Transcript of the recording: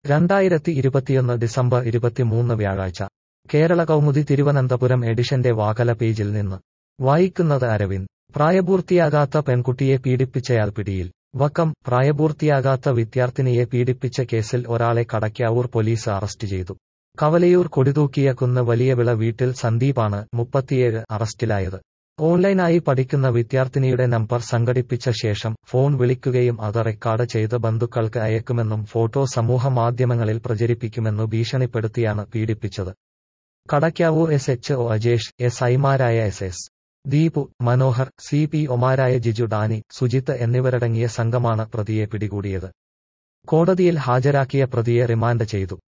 രണ്ടായിരത്തി ഇരുപത്തിയൊന്ന് ഡിസംബർ ഇരുപത്തിമൂന്ന് വ്യാഴാഴ്ച കേരള കൗമുദി തിരുവനന്തപുരം എഡിഷന്റെ വാകല പേജിൽ നിന്ന് വായിക്കുന്നത് അരവിന്ദ് പ്രായപൂർത്തിയാകാത്ത പെൺകുട്ടിയെ പീഡിപ്പിച്ചയാൾ പിടിയിൽ വക്കം പ്രായപൂർത്തിയാകാത്ത വിദ്യാർത്ഥിനിയെ പീഡിപ്പിച്ച കേസിൽ ഒരാളെ കടയ്ക്കാവൂർ പോലീസ് അറസ്റ്റ് ചെയ്തു കവലയൂർ കൊടിതൂക്കിയ കുന്ന് വലിയവിള വീട്ടിൽ സന്ദീപാണ് മുപ്പത്തിയേഴ് അറസ്റ്റിലായത് ഓൺലൈനായി പഠിക്കുന്ന വിദ്യാർത്ഥിനിയുടെ നമ്പർ സംഘടിപ്പിച്ച ശേഷം ഫോൺ വിളിക്കുകയും അത് റെക്കോർഡ് ചെയ്ത് ബന്ധുക്കൾക്ക് അയക്കുമെന്നും ഫോട്ടോ സമൂഹ മാധ്യമങ്ങളിൽ പ്രചരിപ്പിക്കുമെന്നു ഭീഷണിപ്പെടുത്തിയാണ് പീഡിപ്പിച്ചത് Kadakkavoor S H O Ajesh S ഐമാരായ S S Deepu Manohar C P ഒമാരായ ജിജു ഡാനി സുജിത്ത് എന്നിവരടങ്ങിയ സംഘമാണ് പ്രതിയെ പിടികൂടിയത് കോടതിയിൽ ഹാജരാക്കിയ പ്രതിയെ റിമാൻഡ് ചെയ്തു